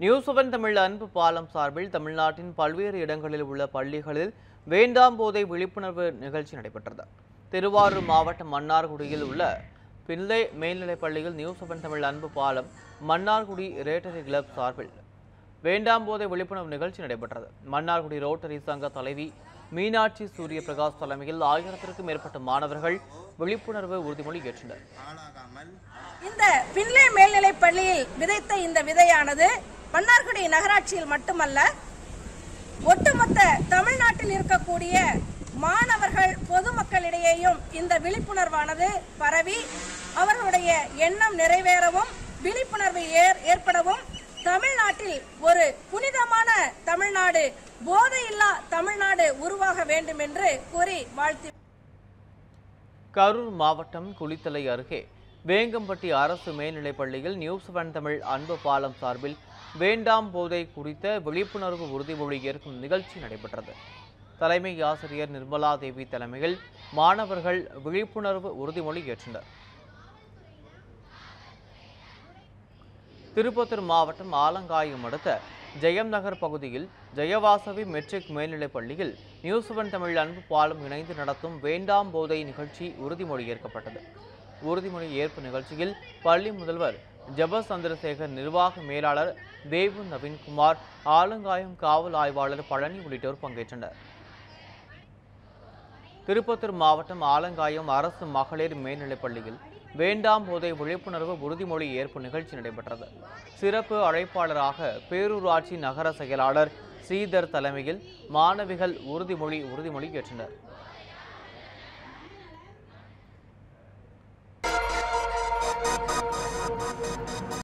news seven Tamil அன்பு பாலம் சார்பில் தமிழ்நாட்டின் பல்வேறு இடங்களில் உள்ள பள்ளிகளில் வேண்டாம் போதை விழிப்புணர்வு நிகழ்ச்சி நடைபெற்றது திருவாரூர் மாவட்டம் மன்னார்குடியில் உள்ள பிள்ளை மேல்நிலைப் பள்ளியில் நியூஸ் செவன் தமிழ் அன்பு பாலம் மன்னார்குடி ரேட்டரி கிளப் சார்பில் வேண்டாம் போதை விழிப்புணர்வு நிகழ்ச்சி நடைபெற்றது மன்னார்குடி ரோட்டரி சங்க தலைவி மீனாட்சி சூரிய பிரகாஷ் தலைமையில் ஆயிரத்திற்கும் மேற்பட்ட மாணவர்கள் விழிப்புணர்வு உறுதிமொழி ஏற்றனர் ஆளாகாமல் இந்த பின்லே மேல்நிலைப் பள்ளியில் விதைத்த இந்த விதையானது மன்னார்குடி நகராட்சியில் மட்டுமல்ல ஒட்டுமொத்த தமிழ்நாட்டில் இருக்கக்கூடிய மாணவர்கள் பொதுமக்களிடையேயும் இந்த விழிப்புணர்வானது பரவி அவர்களுடைய எண்ணம் நிறைவேறவும் விழிப்புணர்வு ஏற் ஏற்படவும் தமிழ்நாட்டில் ஒரு புனிதமான தமிழ்நாடு போதையில்லா தமிழ்நாடு உருவாக வேண்டும் என்று கூறி வாழ்த்தி கரூர் மாவட்டம் குளித்தலை அருகே வேங்கம்பட்டி அரசு மேல்நிலைப் பள்ளியில் நியூஸ் செவன் தமிழ் அன்பு பாலம் சார்பில் வேண்டாம் போதை குறித்த விழிப்புணர்வு உறுதிமொழி ஏற்கும் நிகழ்ச்சி நடைபெற்றது தலைமை ஆசிரியர் நிர்மலா தேவி தலைமையில் மாணவர்கள் விழிப்புணர்வு உறுதிமொழி ஏற்றனர் திருப்பத்தூர் மாவட்டம் ஆலங்காயம் அடுத்த ஜெயம் நகர் பகுதியில் ஜெயவாசவி மெட்ரிக் மேல்நிலைப் பள்ளியில் நியூஸ் செவன் தமிழ் அன்பு பாலம் இணைந்து நடத்தும் வேண்டாம் போதை நிகழ்ச்சி உறுதிமொழி ஏற்கப்பட்டது உறுதிமொழி ஏற்பு நிகழ்ச்சியில் பள்ளி முதல்வர் ஜப சந்திரசேகர் நிர்வாக மேலாளர் தேவு நவீன்குமார் ஆலங்காயம் காவல் ஆய்வாளர் பழனி உள்ளிட்டோர் பங்கேற்றனர் திருப்பத்தூர் மாவட்டம் ஆலங்காயம் அரசு மகளிர் மேல்நிலைப் பள்ளியில் வேண்டாம் போதை விழிப்புணர்வு உறுதிமொழி ஏற்பு நிகழ்ச்சி நடைபெற்றது சிறப்பு அழைப்பாளராக பேரூராட்சி நகர செயலாளர் ஸ்ரீதர் தலைமையில் மாணவிகள் உறுதிமொழி உறுதிமொழி ஏற்றனர்